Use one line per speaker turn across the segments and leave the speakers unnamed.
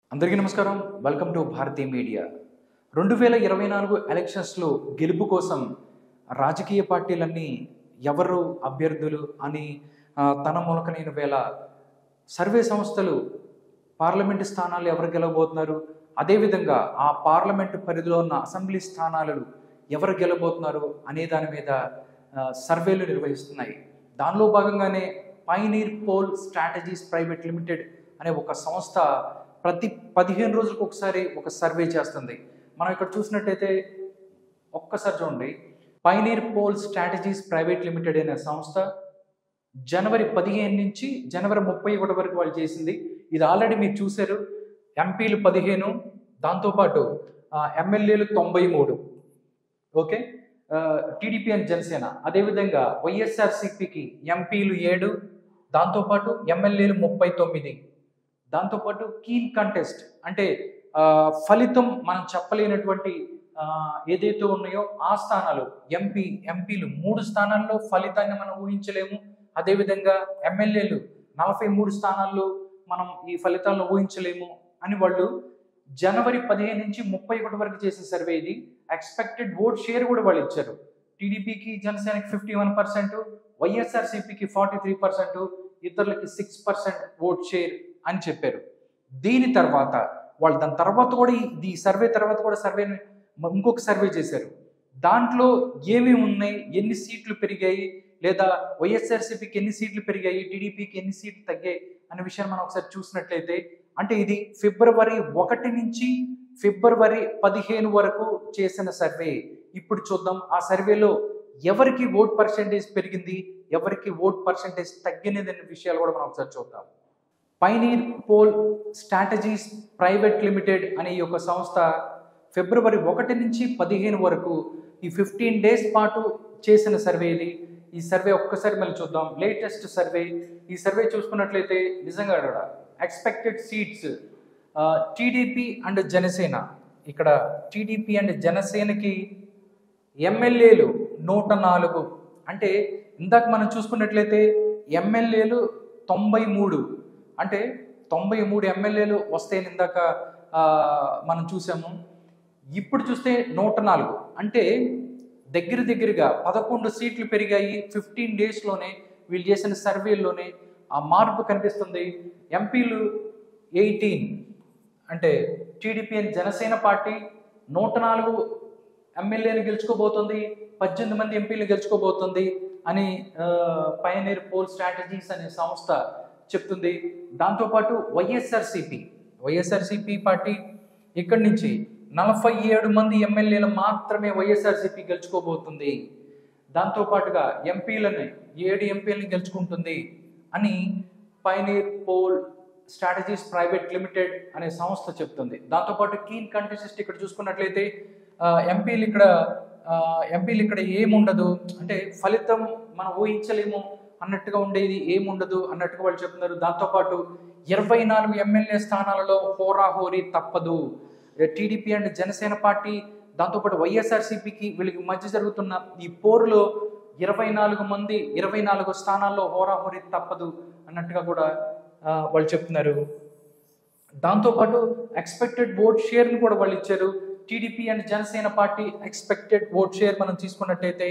అందరికీ నమస్కారం welcome to Bharati media రెండు వేల ఇరవై నాలుగు ఎలక్షన్స్లో గెలుపు కోసం రాజకీయ పార్టీలన్నీ ఎవరు అభ్యర్థులు అని ఆ, తన మూలకనైన వేళ సర్వే సంస్థలు పార్లమెంటు స్థానాలు ఎవరు గెలవబోతున్నారు అదేవిధంగా ఆ పార్లమెంటు పరిధిలో ఉన్న అసెంబ్లీ స్థానాలు ఎవరు గెలవబోతున్నారు అనే దాని మీద ఆ, సర్వేలు నిర్వహిస్తున్నాయి దానిలో భాగంగానే Pioneer poll strategies private limited అనే ఒక సంస్థ ప్రతి పదిహేను రోజులకు ఒకసారి ఒక సర్వే చేస్తుంది మనం ఇక్కడ చూసినట్టయితే ఒక్కసారి చూడండి Pioneer poll strategies private limited అనే సంస్థ జనవరి పదిహేను నుంచి జనవరి ముప్పై ఒకటి వరకు వాళ్ళు చేసింది ఇది ఆల్రెడీ మీరు చూశారు ఎంపీలు పదిహేను దాంతోపాటు ఆ, ఎమ్మెల్యేలు తొంభై మూడు ఓకే టీడీపీ అండ్ జనసేన అదేవిధంగా వైఎస్ఆర్సిపికి ఎంపీలు ఏడు దాంతోపాటు ఎమ్మెల్యేలు ముప్పై తొమ్మిది దాంతోపాటు కీన్ కంటెస్ట్ అంటే ఆ, ఫలితం మనం చెప్పలేనటువంటి ఆ, ఏదైతే ఉన్నాయో ఆ స్థానాలు ఎంపీ ఎంపీలు మూడు స్థానాల్లో ఫలితాన్ని మనం ఊహించలేము అదేవిధంగా ఎమ్మెల్యేలు నలభై మూడు స్థానాల్లో మనం ఈ ఫలితాలను ఊహించలేము అని వాళ్ళు జనవరి పదిహేను నుంచి ముప్పై ఒకటి వరకు చేసిన సర్వే ఇది ఎక్స్పెక్టెడ్ ఓట్ షేర్ కూడా వాళ్ళు ఇచ్చారు టీడీపీకి జనసేనకి ఫిఫ్టీ వన్ పర్సెంట్ వైఎస్ఆర్సీపీకి ఫార్టీ త్రీ పర్సెంట్ ఇతరులకి సిక్స్ పర్సెంట్ ఓట్ షేర్ అని చెప్పారు దీని తర్వాత వాళ్ళు దాని తర్వాత కూడా ఈ- ఈ సర్వే తర్వాత కూడా సర్వే ఇంకొక సర్వే చేశారు దాంట్లో ఏమేమి ఉన్నాయి ఎన్ని సీట్లు పెరిగాయి లేదా వైఎస్ఆర్సీపీకి ఎన్ని సీట్లు పెరిగాయి టీడీపీకి ఎన్ని సీట్లు తగ్గాయి అనే విషయాన్ని మనం ఒకసారి చూసినట్లయితే అంటే ఇది ఫిబ్రవరి ఒకటి నుంచి ఫిబ్రవరి పదిహేను వరకు చేసిన సర్వే ఇప్పుడు చూద్దాం ఆ సర్వేలో ఎవరికి ఓట్ పర్సంటేజ్ పెరిగింది ఎవరికి ఓట్ పర్సంటేజ్ తగ్గినది అనే విషయాలు కూడా మనం ఒకసారి చూద్దాం Pioneer poll strategies private limited అనే ఈ యొక్క సంస్థ ఫిబ్రవరి ఒకటి నుంచి పదిహేను వరకు ఈ ఫిఫ్టీన్ డేస్ పాటు చేసిన సర్వే ఇది ఈ సర్వే ఒక్కసారి మళ్ళీ చూద్దాం లేటెస్ట్ సర్వే ఈ సర్వే చూసుకున్నట్లయితే నిజంగా కూడా expected seats TDP and Janasena ఇక్కడ టీడీపీ అండ్ జనసేనకి ఎమ్మెల్యేలు నూట నాలుగు అంటే ఇందాక మనం చూసుకున్నట్లయితే ఎమ్మెల్యేలు తొంభై మూడు అంటే తొంభై మూడు ఎమ్మెల్యేలు వస్తాయని ఇందాక ఆ, మనం చూసాము ఇప్పుడు చూస్తే నూట నాలుగు అంటే దగ్గర దగ్గరగా పదకొండు సీట్లు పెరిగాయి ఫిఫ్టీన్ డేస్లోనే వీళ్ళు చేసిన సర్వేల్లోనే ఆ మార్పు కనిపిస్తుంది ఎంపీలు ఎయిటీన్ అంటే టీడీపీ అండ్ జనసేన పార్టీ నూట నాలుగు ఎమ్మెల్యేలు గెలుచుకోబోతుంది పద్దెనిమిది మంది ఎంపీలు గెలుచుకోబోతుంది అని పయనీర్ పోల్ స్ట్రాటజీస్ అనే సంస్థ చెప్తుంది దాంతోపాటు వైఎస్ఆర్సిపి వైఎస్ఆర్సిపి పార్టీ ఇక్కడి నుంచి నలభై ఏడు మంది ఎమ్మెల్యేలు మాత్రమే వైఎస్ఆర్సిపి గెలుచుకోబోతుంది దాంతోపాటుగా ఎంపీలని ఏడు ఎంపీలని గెలుచుకుంటుంది అని Pioneer poll strategies private limited అనే సంస్థ చెప్తుంది దాంతోపాటు కీన్ కంటెస్ట్ ఇక్కడ చూసుకున్నట్లయితే ఆ, ఎంపీలు ఇక్కడ ఆ, ఎంపీలు ఇక్కడ ఏముండదు అంటే ఫలితం మనం ఊహించలేము అన్నట్టుగా ఉండేది ఏముండదు అన్నట్టుగా వాళ్ళు చెప్తున్నారు దాంతోపాటు ఇరవై నాలుగు ఎమ్మెల్యే స్థానాలలో హోరాహోరీ తప్పదు టీడీపీ అండ్ జనసేన పార్టీ దాంతోపాటు వైఎస్ఆర్సీపీకి వీళ్ళకి మధ్య జరుగుతున్న ఈ పోరులో ఇరవై నాలుగు మంది ఇరవై నాలుగు స్థానాల్లో హోరాహోరీ తప్పదు అన్నట్టుగా కూడా ఆ, వాళ్ళు చెప్తున్నారు దాంతోపాటు ఎక్స్పెక్టెడ్ ఓట్ షేర్ని కూడా వాళ్ళు ఇచ్చారు TDP and Janasena party expected vote share మనం తీసుకున్నట్టయితే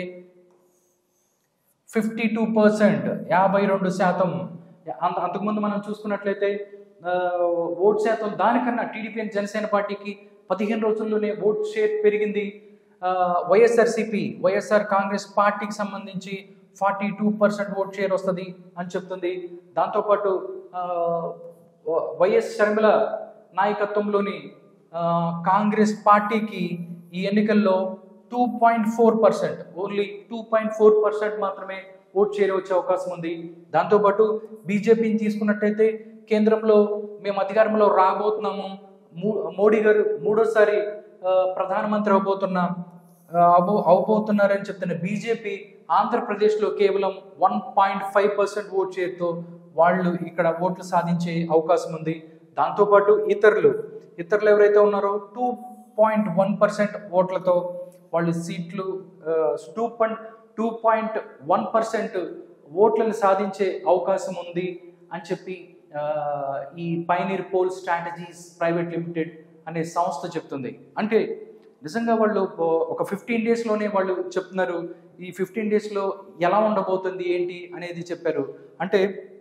ఫిఫ్టీ టూ పర్సెంట్ యాభై రెండు శాతం అంత అంతకుముందు మనం చూసుకున్నట్లయితే ఆ, ఓట్ శాతం దానికన్నా టీడీపీ అండ్ జనసేన పార్టీకి పదిహేను రోజుల్లోనే ఓట్ షేర్ పెరిగింది ఆ, వైఎస్ఆర్సిపి వైఎస్ఆర్ కాంగ్రెస్ పార్టీకి సంబంధించి forty two percent vote share వస్తుంది అని చెప్తుంది దాంతోపాటు ఆ, వైఎస్ షర్మిల నాయకత్వంలోని ఆ, కాంగ్రెస్ పార్టీకి ఈ ఎన్నికల్లో two point four percent only two point four percent మాత్రమే ఓట్ షేర్ వచ్చే అవకాశం ఉంది దాంతోపాటు బీజేపీని తీసుకున్నట్టయితే కేంద్రంలో మేము అధికారంలో రాబోతున్నాము మూ- మోడీ గారు మూడోసారి ఆ, ప్రధానమంత్రి అవబోతున్నాం ఆ, అవబో అవబోతున్నారని చెప్తున్న బీజేపీ ఆంధ్రప్రదేశ్లో కేవలం one point five percent vote షేర్తో వాళ్ళు ఇక్కడ ఓట్లు సాధించే అవకాశం ఉంది దాంతోపాటు ఇతరులు ఇతరులు ఎవరైతే ఉన్నారో టూ పాయింట్ వన్ పర్సెంట్ ఓట్లతో వాళ్ళు సీట్లు two point two point one percent ఓట్లను సాధించే అవకాశం ఉంది అని చెప్పి ఆ, ఈ Pioneer poll strategies private limited అనే సంస్థ చెప్తుంది అంటే నిజంగా వాళ్ళు ఓ- ఒక ఫిఫ్టీన్ డేస్లోనే వాళ్ళు చెప్తున్నారు ఈ ఫిఫ్టీన్ డేస్లో ఎలా ఉండబోతుంది ఏంటి అనేది చెప్పారు అంటే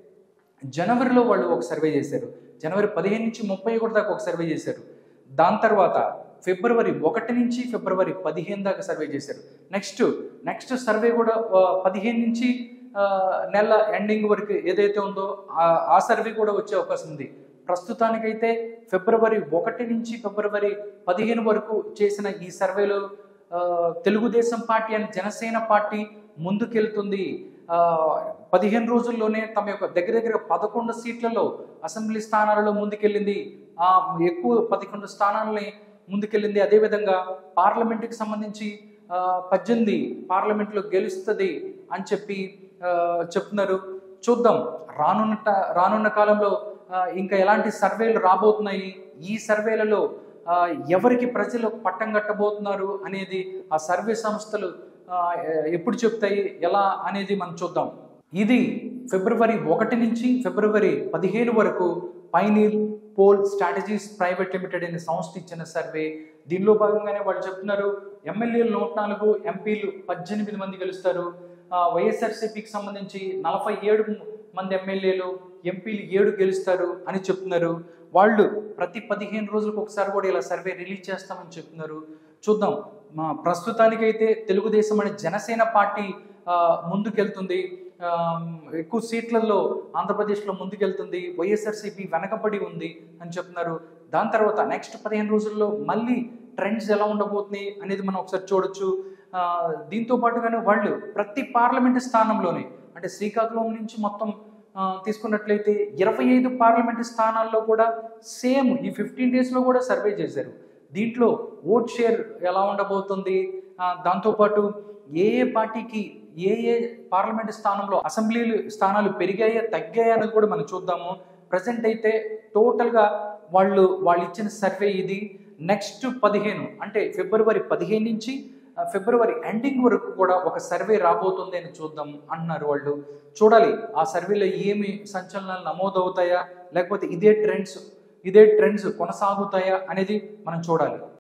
జనవరిలో వాళ్ళు ఒక సర్వే చేశారు జనవరి పదిహేను నుంచి ముప్పై ఒకటి దాకా ఒక సర్వే చేశారు దాని తర్వాత ఫిబ్రవరి ఒకటి నుంచి ఫిబ్రవరి పదిహేను దాకా సర్వే చేశారు నెక్స్ట్ నెక్స్ట్ సర్వే కూడా ఆ, పదిహేను నుంచి ఆ, నెల ఎండింగ్ వరకు ఏదైతే ఉందో ఆ- ఆ సర్వే కూడా వచ్చే అవకాశం ఉంది ప్రస్తుతానికైతే ఫిబ్రవరి ఒకటి నుంచి ఫిబ్రవరి పదిహేను వరకు చేసిన ఈ సర్వేలో ఆ, Telugu Desam party and Janasena party ముందుకెళ్తుంది ఆ, పదిహేను రోజుల్లోనే తమ యొక్క దగ్గర దగ్గర పదకొండు సీట్లలో అసెంబ్లీ స్థానాలలో ముందుకెళ్ళింది ఆ, ఎక్కువ పదకొండు స్థానాలని ముందుకెళ్ళింది అదేవిధంగా పార్లమెంట్కి సంబంధించి ఆ, పద్దెనిమిది పార్లమెంట్లో గెలుస్తుంది అని చెప్పి ఆ, చెప్తున్నారు చూద్దాం రానున్న ట- రానున్న కాలంలో ఆ, ఇంకా ఎలాంటి సర్వేలు రాబోతున్నాయి ఈ సర్వేలలో ఆ, ఎవరికి ప్రజలు పట్టం కట్టబోతున్నారు అనేది ఆ సర్వే సంస్థలు ఆ, ఎప్పుడు చెప్తాయి ఎలా అనేది మనం చూద్దాం ఇది ఫిబ్రవరి ఒకటి నుంచి ఫిబ్రవరి పదిహేను వరకు Pioneer poll strategies private limited అనే సంస్థ ఇచ్చిన సర్వే దీనిలో భాగంగానే వాళ్ళు చెప్తున్నారు ఎమ్మెల్యేలు నూట నాలుగు ఎంపీలు పద్దెనిమిది మంది గెలుస్తారు ఆ, వైఎస్ఆర్సీపీకి సంబంధించి నలభై ఏడు మంది ఎమ్మెల్యేలు ఎంపీలు ఏడు గెలుస్తారు అని చెప్తున్నారు వాళ్ళు ప్రతి పదిహేను రోజులకు ఒకసారి కూడా ఇలా సర్వే రిలీజ్ చేస్తామని చెప్తున్నారు చూద్దాం మా ప్రస్తుతానికైతే తెలుగుదేశం అనే జనసేన పార్టీ ఆ, ముందుకెళ్తుంది ఆ, ఎక్కువ సీట్లలో ఆంధ్రప్రదేశ్లో ముందుకెళ్తుంది వైఎస్ఆర్సీపీ వెనకబడి ఉంది అని చెప్తున్నారు దాని తర్వాత నెక్స్ట్ పదిహేను రోజుల్లో మళ్ళీ ట్రెండ్స్ ఎలా ఉండబోతున్నాయి అనేది మనం ఒకసారి చూడొచ్చు ఆ, దీంతో పాటుగానే వాళ్ళు ప్రతి పార్లమెంటు స్థానంలోనే అంటే శ్రీకాకుళం నుంచి మొత్తం ఆ, తీసుకున్నట్లయితే ఇరవై ఐదు పార్లమెంటు స్థానాల్లో కూడా సేమ్ ఈ ఫిఫ్టీన్ డేస్లో కూడా సర్వే చేశారు దీంట్లో ఓట్ షేర్ ఎలా ఉండబోతుంది ఆ, దాంతోపాటు ఏ ఏ పార్టీకి ఏ ఏ పార్లమెంట్ స్థానంలో అసెంబ్లీలు స్థానాలు పెరిగాయా తగ్గాయా అనేది కూడా మనం చూద్దాము ప్రజెంట్ అయితే టోటల్గా వాళ్ళు వాళ్ళు ఇచ్చిన సర్వే ఇది నెక్స్ట్ పదిహేను అంటే ఫిబ్రవరి పదిహేను నుంచి ఆ, ఫిబ్రవరి ఎండింగ్ వరకు కూడా ఒక సర్వే రాబోతుంది అని చూద్దాం అంటున్నారు వాళ్ళు చూడాలి ఆ సర్వేలో ఏమి సంచలనాలు నమోదవుతాయా లేకపోతే ఇదే ట్రెండ్స్ ఇదే ట్రెండ్స్ కొనసాగుతాయా అనేది మనం చూడాలి